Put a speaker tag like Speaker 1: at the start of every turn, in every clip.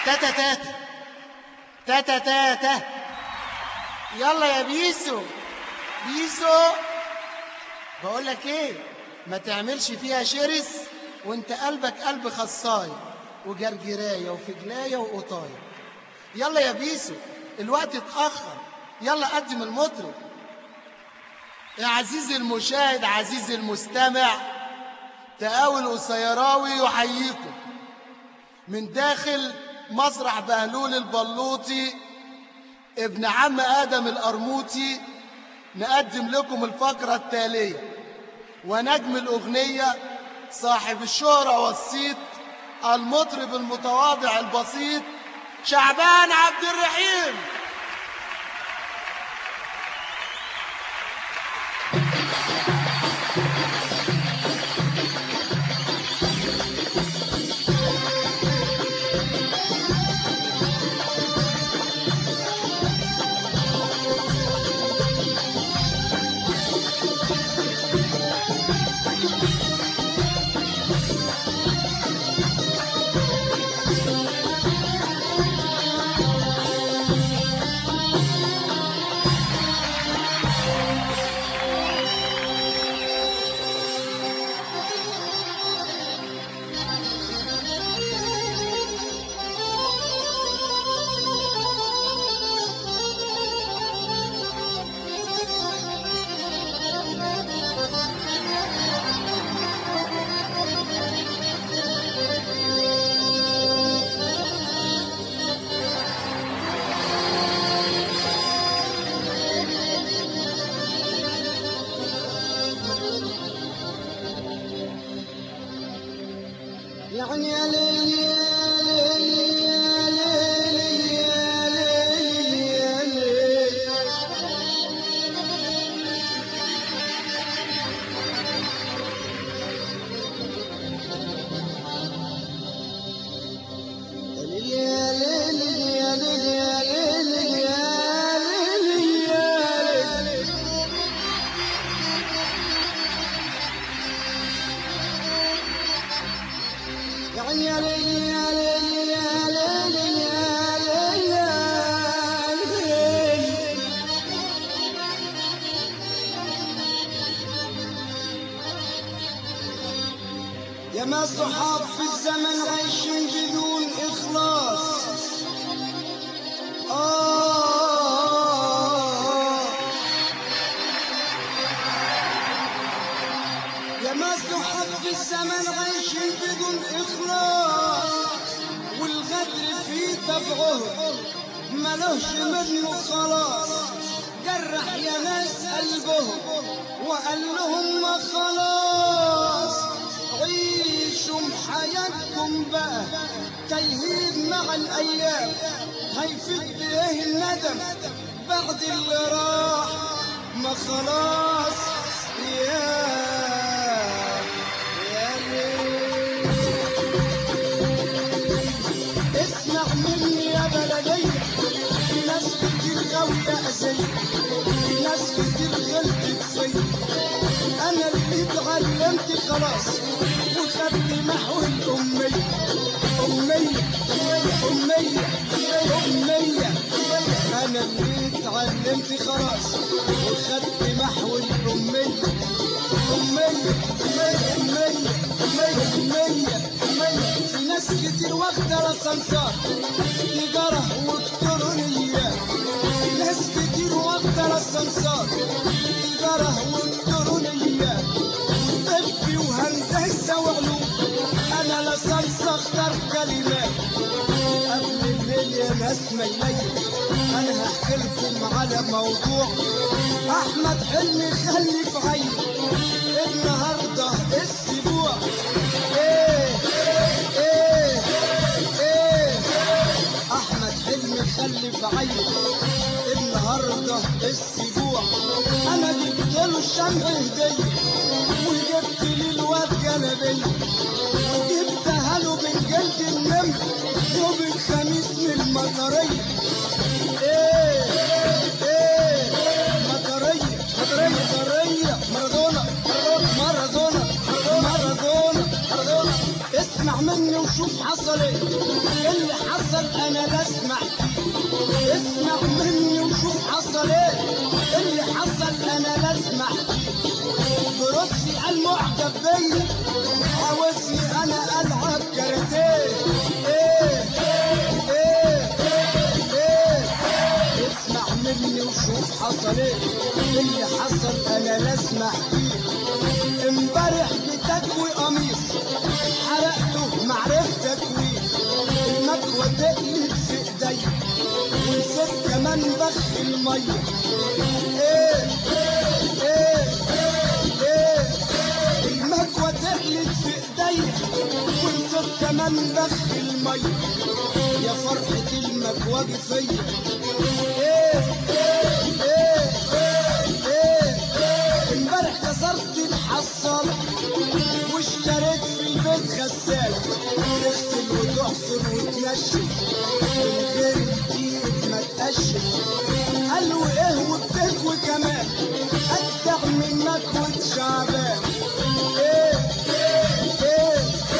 Speaker 1: تاتا تاتا تاتا تاتا يلا يا بيسو بيسو بقول لك ايه ما تعملش فيها شرس وانت قلبك قلب خصاي وجرجرايه وفجلايه وقطايه يلا يا بيسو الوقت اتاخر يلا قدم المطرب يا عزيزي المشاهد عزيزي المستمع تقاول قصيراوي يحييكم من داخل مسرح بهلول البلوطي ابن عم آدم الأرموطي نقدم لكم الفقرة التالية ونجم الأغنية صاحب الشهرة والصيت المطرب المتواضع البسيط شعبان عبد الرحيم
Speaker 2: يعني يا ليلي يا ليلي يا ليلي يا ليلي يا ليلي يا ليلي يا ليلي يا ليلي يا ليلي يا ليلي يعني يا ليلي يا ليلي يا ليلي يا ليلي يا ليلي يا ما صحاب في الزمن عايشين بدون إخلاص آه يا ما صحاب في الزمن عايشين بدون إخلاص والغدر في طبعهم ملوش منه خلاص جرح يا ناس قلبهم وقال لهم ما خلاص عيشوا حياتكم بقى تايهين مع الايام هيفيد ايه الندم بعد اللي راح ما خلاص يا يا ليل اسمع مني يا بلدية في ناس كتير غاوية أذية في ناس كتير غلطت فيا أنا اللي اتعلمت خلاص وخدت محو الأمية أمية أمية أمية أنا اللي اتعلمت خلاص وخدت محو الأمية أمية أمية أمية أمية أمية في ناس كتير واخدة الأسانسار تجارة وإلكترونيات في ناس كتير واخدة الأسانسار تجارة وإلكترونيات طبي وهندسة وعلوم أنا لسانس أختار كلمات قبل الليل يا ناس ميلية أنا هحكي لكم على موضوع أحمد حلمي خلي في عيني النهارده السبوع إيه إيه إيه أحمد حلمي خلي في عيني النهارده السبوع أنا جبت له الشمع هدية وجبت لي الواد جلبية وجبتها له من جلد النمر يوم الخميس من المطرية ايه ايه مطرية مطرية مطرية مارادونا مارادونا مارادونا مارادونا مارادونا اسمع اسمع مني وشوف حصل ايه اللي حصل انا بسمع فيه اسمع مني وشوف حصل ايه اللي حصل انا بسمع فيه بروسي المعجب بيا عاوزني انا العب كاراتيه ايه ايه ايه اسمع مني وشوف حصل ايه اللي حصل انا لا اسمع فيه امبارح بتكوي قميص حرقته معرفت تكويه المكوى تقلت في ايديا ونسيت كمان بخ الميه ايه ايه ايه المكوى تقلت في ايديا ونسيت كمان بخ الميه يا فرحة المكواجي فيا ايه ايه ايه ايه ايه امبارح كسرت الحصالة واشتريت في البيت غسالة تغسل وتعصر وتنشف من غير الدقيق ما تقشف قالوا ايه وبتكوي كمان اجدع من مكوة شعبان ايه ايه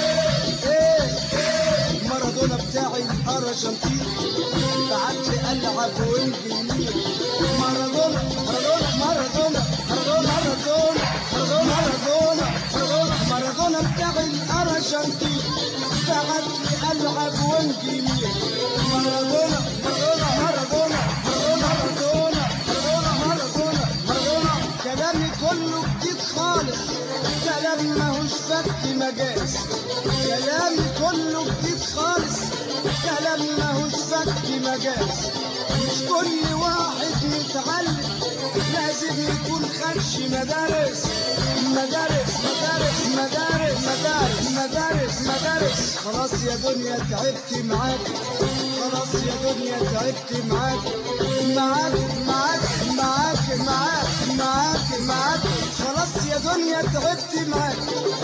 Speaker 2: ايه ايه مارادونا بتاعي الارجنتين بعت لي العب وانجليزي مارادونا مارادونا مارادونا مارادونا مارادونا مارادونا مارادونا مارادونا بتاعي الارجنتين بعت لي العب وانجليزي مارادونا مارادونا مارادونا مارادونا مارادونا مارادونا مارادونا كلامي كله جديد خالص كلام ماهوش فك مجاز كلامي كله جديد خالص كلام ماهوش فك مجاز مش كل واحد متعلم لازم يكون خدش مدارس مدارس مدارس مدارس مدارس مدارس مدارس خلاص يا دنيا تعبت معاك خلاص يا دنيا تعبت معاك معاك معاك معاك معاك معاك معاك خلاص يا دنيا تعبت معاك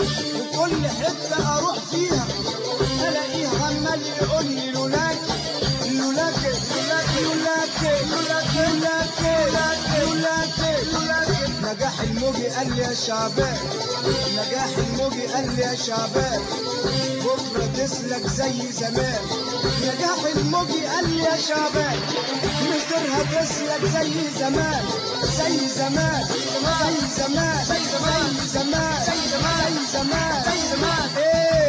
Speaker 2: وكل حتة أروح فيها ألاقيه عمال يقول لي لولاك لولاك لولاك لولاك لولاك لولاك لولاك لولاك نجاح الموجي قال لي يا شعبان نجاح الموجي قال لي يا شعبان بكرة تسلك زي زمان نجاح الموجي قال لي يا شعبان مصيرها تسلك زي زمان زي زمان زي زمان زي زمان زي زمان زي زمان زي زمان زي زمان ايه